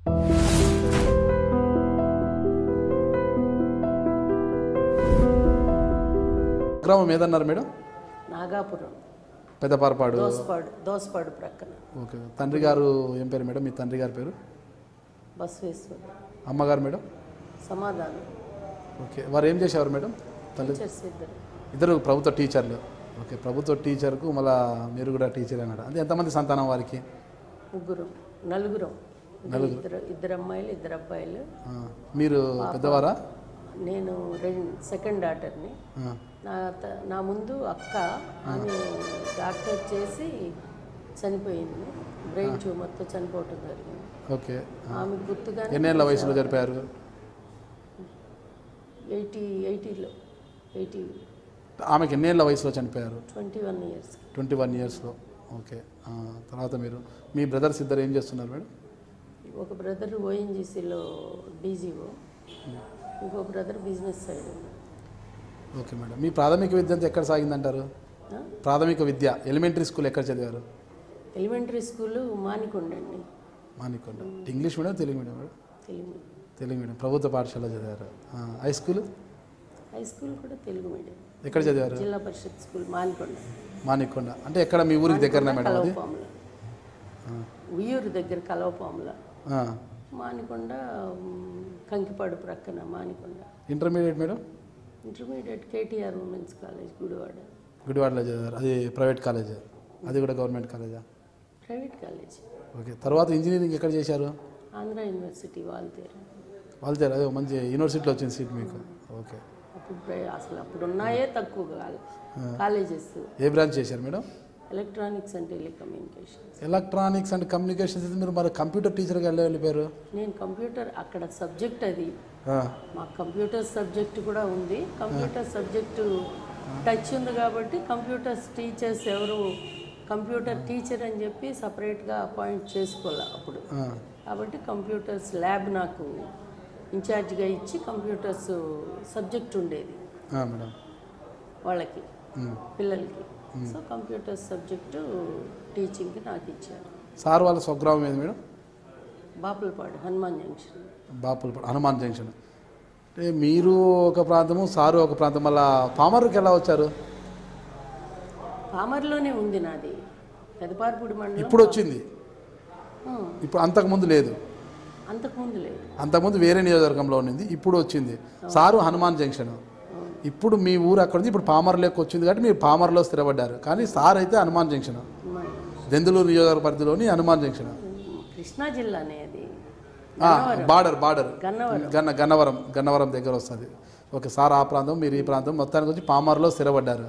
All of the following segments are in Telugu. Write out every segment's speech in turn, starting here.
గ్రామం ఏదన్నారు మేడం నాగాపురం పెద్దపారపాడు దోసపాడు దోసపాడు ప్రక్కన ఓకే తండ్రి గారు ఏం పేరు మేడం మీ తండ్రి గారి పేరు బసవేశ్వర అమ్మగారు మేడం సమాధానం ఓకే వారు ఏం చేసేవారు మేడం తల్లి టీచర్స్ ఇద్దరు ఇద్దరు ప్రభుత్వ టీచర్లు ఓకే ప్రభుత్వ టీచర్కు మళ్ళా మీరు కూడా టీచర్ అన్నాడు అంటే ఎంతమంది సంతానం వారికి ముగ్గురు నలుగురం అంటే ఇద్దరు ఇద్దరు అమ్మాయిలు ఇద్దరు అబ్బాయిలు ఆ, మీరు పెద్దవారా నేను రెండు సెకండ్ డాటర్ని ఆ, నా త- నా ముందు అక్క ఆమె డాక్టర్ చేసి చనిపోయింది బ్రెయిన్ ట్యూమర్తో చనిపోవటం జరిగింది ఓకే ఆమె గుర్తుగా ఎన్నేళ్ళ వయసులో జరిపారు ఎయిటీ ఎయిటీలో ఎయిటీ ఆమెకి ఎన్నేళ్ళ వయసులో చనిపోయారు twenty one years twenty one ఇయర్స్లో ఓకే ఆ, తర్వాత మీరు మీ బ్రదర్స్ ఇద్దరు ఏం చేస్తున్నారు మేడం ఒక బ్రదర్ ఓఎన్జీసీలో డీజీఓ ఇంకో brother business side okay madam మీ ప్రాథమిక విద్య అంతా ఎక్కడ సాగిందంటారు ప్రాథమిక విద్య ఎలిమెంటరీ స్కూల్ ఎక్కడ చదివారు ఎలిమెంటరీ స్కూల్ మానికొండ అండి Manikonda English medium Telugu medium madam Telugu Telugu medium ప్రభుత్వ పాఠశాల చదివారు ఆ, హై స్కూల్ హై స్కూల్ కూడా తెలుగు మీడియం ఎక్కడ చదివారు జిల్లా పరిషత్ స్కూల్ మానికొండ మానికొండ అంటే ఎక్కడ మీ ఊరికి దగ్గరనే మేడం అది కలవపాముల ఉయ్యూరు దగ్గర కలవపాముల ఆ, మానికొండ మ్, కంకిపాడు ప్రక్కన Manikonda intermediate madam intermediate KTR women's college Gudivada గుడివాడలో చదివారు అది ప్రైవేట్ కాలేజ్ అది కూడా గవర్నమెంట్ కాలేజా ప్రైవేట్ కాలేజ్ ఓకే తర్వాత ఇంజనీరింగ్ ఎక్కడ చేశారు ఆంధ్ర యూనివర్సిటీ వాల్తేరు వాళ్ళతే అదే మంచి యూనివర్సిటీలో వచ్చింది సీట్ మీకు ఓకే అప్పుడు ప్రై- అసలు అప్పుడు ఉన్నాయే తక్కువ కాలే కాలేజెస్ ఏ బ్రాంచ్ చేశారు madam electronics and telecommunications electronics and communications అయితే మీరు మరి కంప్యూటర్ టీచర్గా వెళ్ళి వెళ్ళిపోయారు నేను కంప్యూటర్ అక్కడ సబ్జెక్ట్ అది ఆ, మా కంప్యూటర్ సబ్జెక్ట్ కూడా ఉంది కంప్యూటర్ సబ్జెక్టు టచ్ ఉంది కాబట్టి కంప్యూటర్స్ టీచర్స్ ఎవరు కంప్యూటర్ టీచర్ అని చెప్పి సపరేట్గా అపాయింట్ చేసుకోలే అప్పుడు ఆ, కాబట్టి కంప్యూటర్స్ ల్యాబ్ నాకు ఇన్ఛార్జ్గా ఇచ్చి కంప్యూటర్స్ సబ్జెక్ట్ ఉండేది ఆ, మేడం వాళ్ళకి ఉమ్. పిల్లలకి సో కంప్యూటర్ సబ్జెక్టు టీచింగ్కి నాకు ఇచ్చారు సార్ వాళ్ళ స్వగ్రామం ఏది madam Bapulapadu Hanuman junction Bapulapadu Hanuman junction అంటే మీరు ఒక ప్రాంతము సారు ఒక ప్రాంతం మళ్ళా పామర్కి ఎలా వచ్చారు పామర్లోనే ఉంది నాది పెదపార్పుడి మండలం ఇప్పుడు వచ్చింది ఆ, ఇప్పుడు అంతకుముందు లేదు అంతకుముందు లేదు అంతకుముందు వేరే నియోజకవర్గంలో ఉన్నింది ఇప్పుడు వచ్చింది సారు హనుమాన్ జంక్షన్ ఇప్పుడు మీ ఊరు అక్కడ ఉంది ఇప్పుడు పామర్లోకి వచ్చింది కాబట్టి మీరు పామర్లో స్థిరపడ్డారు కానీ సార్ అయితే హనుమాన్ జంక్షన్ హనుమాన్ దెందులూరు నియోజకవర్గ పరిధిలోని హనుమాన్ జంక్షన్ కృష్ణా జిల్లానే అది బార్డర్ బార్డర్ గన్నవరం గన్న గన్నవరం గన్నవరం దగ్గర వస్తుంది ఓకే సార్ ఆ ప్రాంతం మీరు ఈ ప్రాంతం మొత్తానికి వచ్చి పామర్లో స్థిరపడ్డారు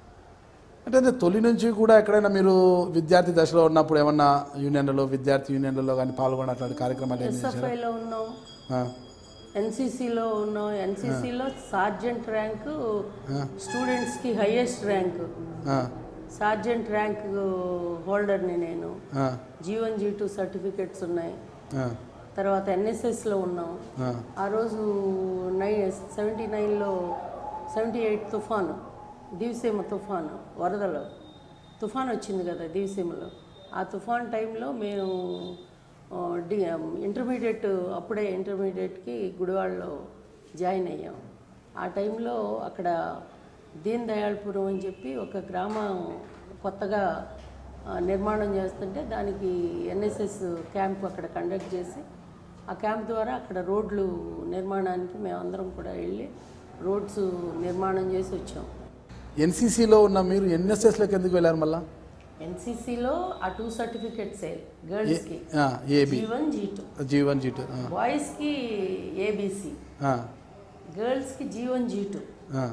అంటే అదే తొలి నుంచి కూడా ఎక్కడైనా మీరు విద్యార్థి దశలో ఉన్నప్పుడు ఏమన్నా యూనియన్లలో విద్యార్థి యూనియన్లలో కానీ పాల్గొన్న అట్లాంటి కార్యక్రమాలు ఏమి చేశారా? ఎస్ఎఫ్ఐలో ఉన్నాం ఆ, ఎన్సీసీలో ఉన్నాం ఎన్సీసీలో సార్జెంట్ ర్యాంకు స్టూడెంట్స్కి హైయెస్ట్ ర్యాంకు ఆ, సార్జెంట్ ర్యాంక్ హోల్డర్ని నేను ఆ, G one G two certificates ఉన్నాయి ఆ, తర్వాత ఎన్ఎస్ఎస్లో ఉన్నాం ఆ, ఆ రోజు నై సెవెంటీ నైన్లో సెవెంటీ ఎయిట్ తుఫాను దివిసీమ తుఫాను వరదలో తుఫాన్ వచ్చింది కదా దివిసీమలో ఆ తుఫాన్ టైంలో మేము ఆ, డి ఇంటర్మీడియట్ అప్పుడే ఇంటర్మీడియట్కి గుడివాడలో జాయిన్ అయ్యాం ఆ టైంలో అక్కడ దీన్ దయాళపురం అని చెప్పి ఒక గ్రామం కొత్తగా ఆ, నిర్మాణం చేస్తుంటే దానికి ఎన్ఎస్ఎస్ క్యాంప్ అక్కడ కండక్ట్ చేసి ఆ క్యాంప్ ద్వారా అక్కడ రోడ్లు నిర్మాణానికి మేమందరం కూడా వెళ్ళి రోడ్స్ నిర్మాణం చేసి వచ్చాం ఎన్సీసీలో ఉన్న మీరు ఎన్ఎస్ఎస్లోకి ఎందుకు వెళ్ళారు మళ్ళా ఎన్సీసీలో ఆ టూ సర్టిఫికెట్సే గర్ల్స్కి AB G one G two G one G two బాయ్స్కి ఏబీసీ గర్ల్స్కి జీ వన్ జీ టూ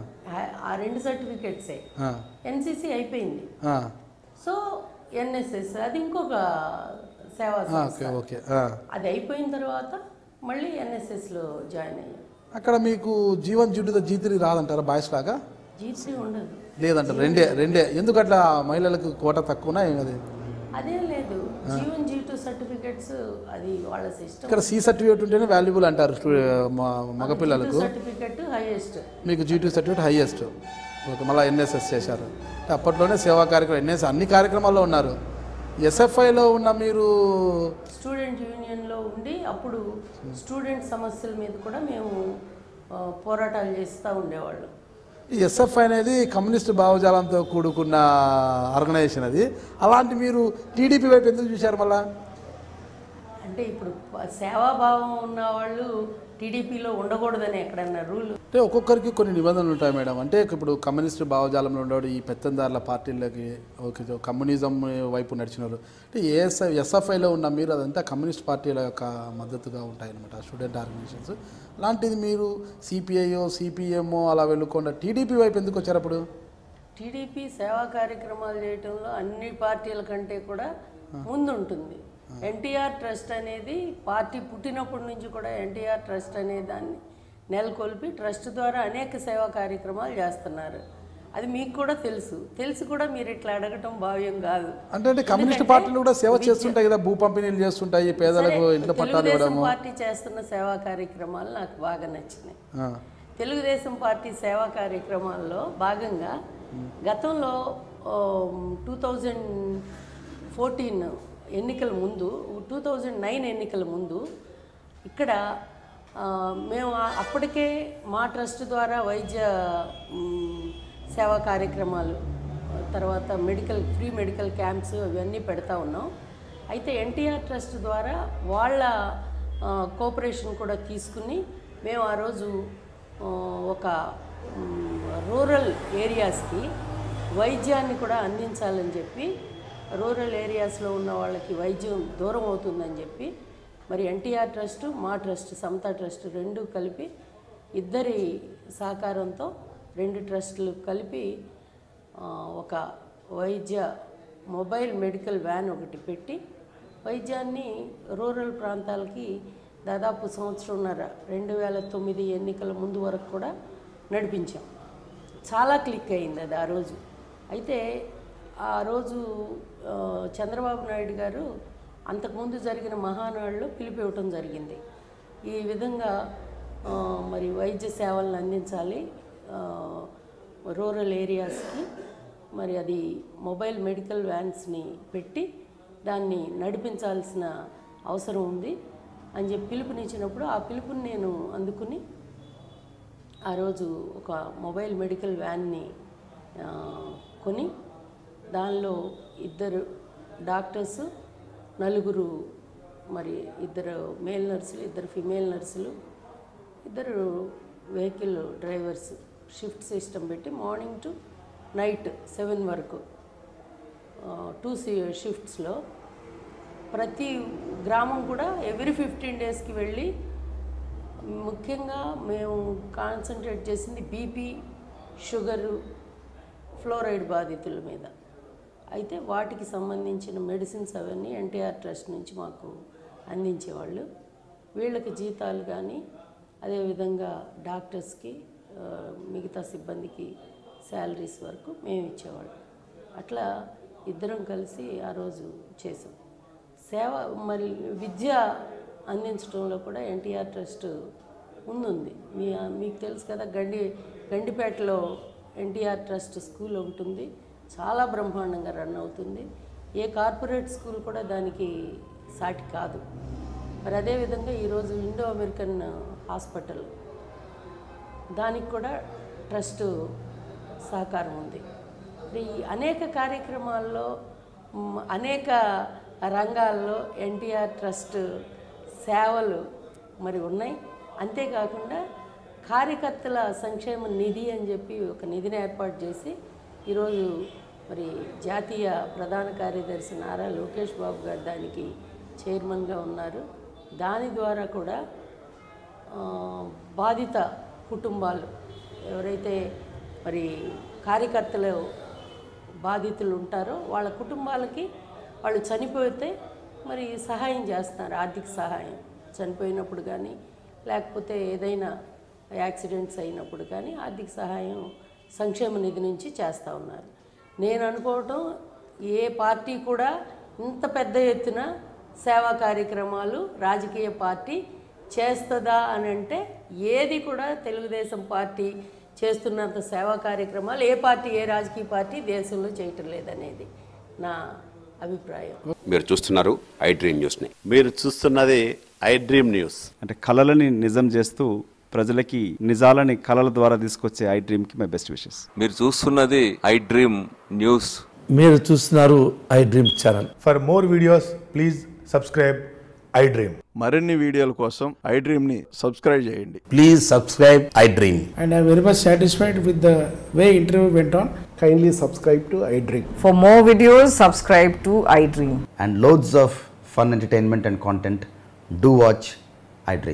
ఆ రెండు సర్టిఫికెట్సే ఎన్సీసీ అయిపోయింది సో ఎన్ఎస్ఎస్ అది ఇంకొక సేవా సంస్థ ఓకే ఓకే అది అయిపోయిన తర్వాత మళ్ళీ ఎన్ఎస్ఎస్లో జాయిన్ అయ్యాం అక్కడ మీకు జీవన్ జీ జీ త్రీ రాదంటారా బాయ్స్ లాగా జీసీ ఉండదు లేదంటారు రెండే రెండే ఎందుకు అట్లా మహిళలకు కోట తక్కువనా ఏం అది అదేం లేదు జీవన్ జీ టూ సర్టిఫికెట్స్ అది వాళ్ళ సిస్టమ్ ఇక్కడ సి సర్టిఫికేట్ ఉంటేనే వాల్యుబుల్ అంటారు స్టూ- మ- మగపిల్లలకు సర్టిఫికెట్ హైయెస్ట్ మీకు G two certificate highest okay మళ్ళీ ఎన్ఎస్ఎస్ చేశారు అంటే అప్పట్లోనే సేవా కార్యక్రమం ఎన్ఎస్ అన్ని కార్యక్రమాల్లో ఉన్నారు ఎస్ఎఫ్ఐలో ఉన్న మీరు స్టూడెంట్ యూనియన్లో ఉండి అప్పుడు స్టూడెంట్ సమస్యల మీద కూడా మేము ఆ, పోరాటాలు చేస్తూ ఉండేవాళ్ళం ఈ ఎస్ఎఫ్ అనేది కమ్యూనిస్ట్ భావజాలంతో కూడుకున్న ఆర్గనైజేషన్ అది అలాంటి మీరు టీడీపీ వైపు ఎందుకు చూశారు మళ్ళా అంటే ఇప్పుడు ప- సేవాభావం ఉన్న వాళ్ళు టీడీపీలో ఉండకూడదని ఎక్కడన్నా రూల్ అంటే ఒక్కొక్కరికి కొన్ని నిబంధనలు ఉంటాయి మేడం అంటే ఇప్పుడు కమ్యూనిస్ట్ భావజాలంలో ఉండేవాడు ఈ పెత్తందారుల పార్టీలకి ఓకే కమ్యూనిజం వైపు నడిచిన వాళ్ళు అంటే ఏఎస్ఐ ఎస్ఎఫ్ఐలో ఉన్న మీరు అదంతా కమ్యూనిస్ట్ పార్టీల యొక్క మద్దతుగా ఉంటాయన్నమాట స్టూడెంట్ ఆర్గనైజేషన్స్ అలాంటిది మీరు సిపిఐఓ సిపిఎంఓ అలా వెళ్ళకుండా టీడీపీ వైపు ఎందుకు వచ్చారు అప్పుడు టీడీపీ సేవా కార్యక్రమాలు చేయటంలో అన్ని పార్టీల కంటే కూడా ముందుంటుంది ఎన్టీఆర్ ట్రస్ట్ అనేది పార్టీ పుట్టినప్పటి నుంచి కూడా ఎన్టీఆర్ ట్రస్ట్ అనే దాన్ని నెలకొల్పి ట్రస్ట్ ద్వారా అనేక సేవా కార్యక్రమాలు చేస్తున్నారు అది మీకు కూడా తెలుసు తెలిసి కూడా మీరు ఇట్లా అడగటం భావ్యం కాదు అంటే అంటే కమ్యూనిస్ట్ పార్టీలు కూడా సేవ చేస్తుంటాయి కదా భూ పంపిణీలు చేస్తుంటాయి పేదలకు ఇంట్లో పట్టాలు తెలుగుదేశం ఇవ్వడము పార్టీ చేస్తున్న సేవా కార్యక్రమాలు నాకు బాగా నచ్చినాయి ఆ, తెలుగుదేశం పార్టీ సేవా కార్యక్రమాల్లో భాగంగా గతంలో టూ థౌజండ్ ఫోర్టీన్ ఎన్నికల ముందు టూ థౌజండ్ నైన్ ఎన్నికల ముందు ఇక్కడ ఆ, మేము ఆ- అప్పటికే మా ట్రస్ట్ ద్వారా వైద్య మ్, సేవా కార్యక్రమాలు తర్వాత మెడికల్ ఫ్రీ మెడికల్ క్యాంప్స్ ఇవన్నీ పెడతా ఉన్నాం అయితే ఎన్టీఆర్ ట్రస్ట్ ద్వారా వాళ్ళ ఆ, కోఆపరేషన్ కూడా తీసుకుని మేము ఆ రోజు ఆ, ఒక మ్, రూరల్ ఏరియాస్కి వైద్యాన్ని కూడా అందించాలని చెప్పి రూరల్ ఏరియాస్లో ఉన్న వాళ్ళకి వైద్యం దూరం అవుతుందని చెప్పి మరి ఎన్టీఆర్ ట్రస్ట్ మా ట్రస్ట్ సమతా ట్రస్ట్ రెండు కలిపి ఇద్దరి సహకారంతో రెండు ట్రస్టులు కలిపి ఆ, ఒక వైద్య మొబైల్ మెడికల్ వ్యాన్ ఒకటి పెట్టి వైద్యాన్ని రూరల్ ప్రాంతాలకి దాదాపు సంవత్సరంన్నర రెండు వేల తొమ్మిది ఎన్నికల ముందు వరకు కూడా నడిపించాం చాలా క్లిక్ అయింది అది ఆ రోజు అయితే ఆ రోజు ఆ, చంద్రబాబు నాయుడు గారు అంతకుముందు జరిగిన మహానాడులో పిలిపివ్వటం జరిగింది ఈ విధంగా ఆ, మరి వైద్య సేవలను అందించాలి ఆ, రూరల్ ఏరియాస్కి మరి అది మొబైల్ మెడికల్ వ్యాన్స్ని పెట్టి దాన్ని నడిపించాల్సిన అవసరం ఉంది అని చెప్పి పిలుపునిచ్చినప్పుడు ఆ పిలుపుని నేను అందుకుని ఆ రోజు ఒక మొబైల్ మెడికల్ వ్యాన్ని ఆ, కొని దానిలో ఇద్దరు డాక్టర్స్ నలుగురు మరి ఇద్దరు మేల్ నర్సులు ఇద్దరు ఫిమేల్ నర్సులు ఇద్దరు వెహికల్ డ్రైవర్స్ షిఫ్ట్ సిస్టమ్ పెట్టి మార్నింగ్ టు నైట్ సెవెన్ వరకు టూ షిఫ్ట్స్లో ప్రతి గ్రామం కూడా ఎవ్రీ ఫిఫ్టీన్ డేస్కి వెళ్ళి ముఖ్యంగా మేము కాన్సన్ట్రేట్ చేసింది బీపీ షుగరు ఫ్లోరైడ్ బాధితుల మీద అయితే వాటికి సంబంధించిన మెడిసిన్స్ అవన్నీ ఎన్టీఆర్ ట్రస్ట్ నుంచి మాకు అందించేవాళ్ళు వీళ్ళకి జీతాలు కానీ అదేవిధంగా డాక్టర్స్కి ఆ, మిగతా సిబ్బందికి శాలరీస్ వరకు మేము ఇచ్చేవాళ్ళం అట్లా ఇద్దరం కలిసి ఆ రోజు చేసాం సేవ మరి విద్య అందించడంలో కూడా ఎన్టీఆర్ ట్రస్ట్ ముందుంది మీ మీకు తెలుసు కదా గండి గండిపేటలో ఎన్టీఆర్ ట్రస్ట్ స్కూల్ ఒకటి ఉంది చాలా బ్రహ్మాండంగా రన్ అవుతుంది ఏ కార్పొరేట్ స్కూల్ కూడా దానికి సాటి కాదు మరి అదేవిధంగా ఈరోజు ఇండో అమెరికన్ హాస్పిటల్ దానికి కూడా ట్రస్ట్ సహకారం ఉంది ఈ అనేక కార్యక్రమాల్లో మ్, అనేక రంగాల్లో ఎన్టీఆర్ ట్రస్ట్ సేవలు మరి ఉన్నాయి అంతేకాకుండా కార్యకర్తల సంక్షేమ నిధి అని చెప్పి ఒక నిధిని ఏర్పాటు చేసి ఈరోజు మరి జాతీయ ప్రధాన కార్యదర్శి నారా లోకేష్ బాబు గారు దానికి చైర్మన్గా ఉన్నారు దాని ద్వారా కూడా ఆ, బాధిత కుటుంబాలు ఎవరైతే మరి కార్యకర్తలు బాధితులు ఉంటారో వాళ్ళ కుటుంబాలకి వాళ్ళు చనిపోతే మరి సహాయం చేస్తున్నారు ఆర్థిక సహాయం చనిపోయినప్పుడు కానీ లేకపోతే ఏదైనా యాక్సిడెంట్స్ అయినప్పుడు కానీ ఆర్థిక సహాయం సంక్షేమ నిధి నుంచి చేస్తూ ఉన్నారు నేను అనుకోవటం ఏ పార్టీ కూడా ఇంత పెద్ద ఎత్తున సేవా కార్యక్రమాలు రాజకీయ పార్టీ చేస్తుందా అని అంటే ఏది కూడా తెలుగుదేశం పార్టీ చేస్తున్నంత సేవా కార్యక్రమాలు ఏ పార్టీ ఏ రాజకీయ పార్టీ దేశంలో చేయటం లేదనేది నా అభిప్రాయం మీరు చూస్తున్నారు ఐ డ్రీమ్ న్యూస్ని మీరు చూస్తున్నది ఐ డ్రీమ్ న్యూస్ అంటే కళలని నిజం చేస్తూ ప్రజలకి నిజాలని కళల ద్వారా తీసుకొచ్చే ఐ డ్రీమ్కి మై బెస్ట్ విషెస్ మీరు చూస్తున్నది ఐ డ్రీమ్ న్యూస్ మీరు చూస్తున్నారు iDream channel For more videos, please subscribe iDream. మరిన్ని వీడియోల కోసం ఐ డ్రీమ్ని సబ్స్క్రైబ్ చేయండి please subscribe iDream and I'm very much satisfied with the way interview went on. Kindly subscribe to iDream. For more videos, subscribe to iDream. And loads of fun entertainment and content do watch I dream